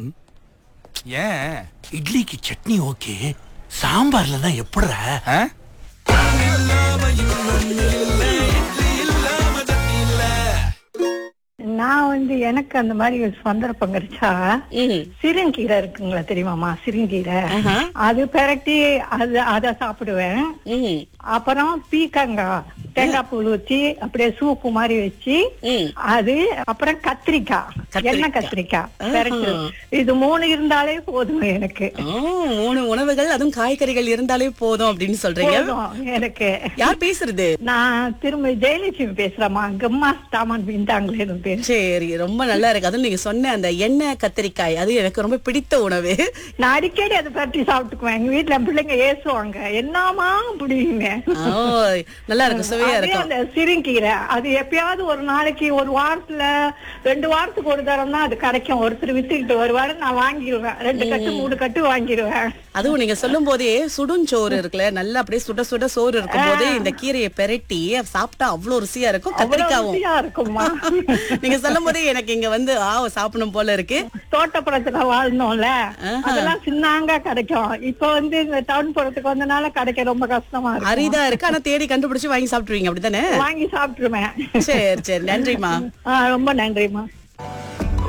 ஏன் இட்லிக்கு சட்னி ஓகே சாம்பார்ல தான் எப்படிடா ஆ? நான் வந்து எனக்கு அந்த மாதிரி ஒரு சந்தர்ப்பம் கிடைச்சா ம். சிறுங்கீரை இருக்குங்களா தெரியுமாமா சிறுங்கீரை ஆஹா. அது பெரட்டி அது அத சாப்பிடுவேன் ம். அப்புறம் பீக்கங்காய் தேங்காய் பூ ஊத்தி அப்படியே சூப்பு மாதிரி வச்சு ம். அது அப்புறம் கத்திரிக்காய் கத்திரிக்காய். எண்ணெய் கத்திரிக்காய் ஆஹா. பெரட்டு இது மூணு இருந்தாலே போதும் எனக்கு ஆ, மூணு உணவுகள் அதுவும் காய்கறிகள் இருந்தாலே போதும் அப்படின்னு சொல்றீங்க போதும் எனக்கு யார் பேசுறது நான் திரும்ப ஜெயலட்சுமி பேசுறேம்மா கம்மா தாமன் பிந்தாங்களே பேர் சரி ரொம்ப நல்லா இருக்கு அதுவும் நீங்க சொன்ன அந்த எண்ணெய் கத்திரிக்காய் அது எனக்கு ரொம்ப பிடித்த உணவு நான் அடிக்கடி அதை பற்றி சாப்பிட்டுக்குவேன் எங்க வீட்டுல என் பிள்ளைங்க ஏசுவாங்க என்னமா அப்படிங்க ஆ, நல்லா இருக்கும் சுவையா அதே இருக்கும் அந்த சிறுங்கீரை அது எப்பயாவது ஒரு நாளைக்கு ஒரு வாரத்துல ரெண்டு வாரத்துக்கு ஒரு தரம் தான் அது கிடைக்கும் ஒருத்தர் வித்துக்கிட்டு வருவாரு நான் வாங்கிடுவேன் ரெண்டு கட்டு மூணு கட்டு வாங்கிடுவேன் அதுவும் நீங்க சொல்லும் போதே சுடுஞ்சோறு இருக்குல்ல நல்லா அப்படியே சுட சுட சோறு இருக்கும் போது இந்த கீரையை பெரட்டி சாப்பிட்டா அவ்வளவு ருசியா இருக்கும் அவ்வளவு கத்திரிக்காவும் ருசியா இருக்குமா நீங்க சொல்லும் போதே எனக்கு இங்க வந்து ஆ சாப்பிடணும் போல இருக்கு தோட்டப்புறத்துல வாழ்ந்தோம்ல ஆஹா. அதெல்லாம் சின்னாங்க கிடைக்கும் இப்ப வந்து இந்த டவுன் புறத்துக்கு வந்தனால கிடைக்க ரொம்ப கஷ்டமா இருக்கு அரிதா இருக்கு ஆனா தேடி கண்டுபிடிச்சு வாங்கி சாப்பிட்டுருவீங்க அப்படித்தானே வாங்கி சாப்பிட்டுருவேன் சரி சரி நன்றிமா ஆஹ் ரொம்ப நன்றிமா